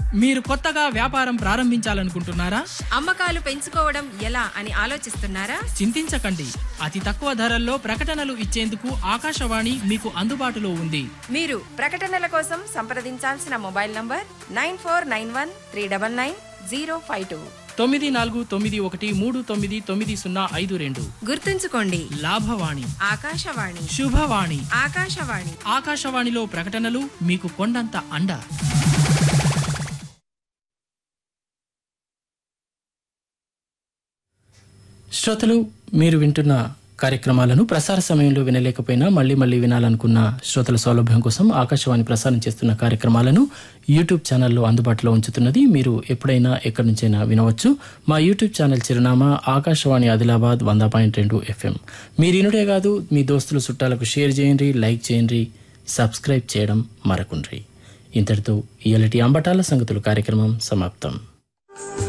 మీరు కొత్తగా వ్యాపారం ప్రారంభించాలనుకుంటున్నారా అమ్మకాలు పెంచుకోవడం ఎలా అని ఆలోచిస్తున్నారా చింతించకండి అతి తక్కువ ధరల్లో ప్రకటనలు ఇచ్చేందుకు ఆకాశవాణి మీకు అందుబాటులో ఉంది మీరు ప్రకటనల కోసం సంప్రదించాల్సిన mobile number nine four nine one three double nine zero five two తొమ్మిది నాలుగు తొమ్మిది ఒకటి మూడు తొమ్మిది తొమ్మిది సున్నా ఐదు రెండు గుర్తుంచుకోండి లాభవాణి ఆకాశవాణి శుభవాణి ఆకాశవాణి ఆకాశవాణిలో ప్రకటనలు మీకు కొండంత అండ శ్రోతలు మీరు వింటున్న కార్యక్రమాలను ప్రసార సమయంలో వినలేకపోయినా మళ్ళీ మళ్ళీ వినాలనుకున్న శ్రోతల సౌలభ్యం కోసం ఆకాశవాణి ప్రసారం చేస్తున్న కార్యక్రమాలను యూట్యూబ్ ఛానల్లో అందుబాటులో ఉంచుతున్నది మీరు ఎప్పుడైనా ఎక్కడి నుంచైనా వినవచ్చు మా యూట్యూబ్ ఛానల్ చిరునామా ఆకాశవాణి ఆదిలాబాద్ వంద పాయింట్ రెండు ఎఫ్ఎం మీరినుడే కాదు మీ దోస్తులు చుట్టాలకు షేర్ చేయండి లైక్ చేయండి సబ్స్క్రైబ్ చేయడం మరకుండ్రి ఇంతటితో ఇయలటి అంబటాల సంగతులు కార్యక్రమం సమాప్తం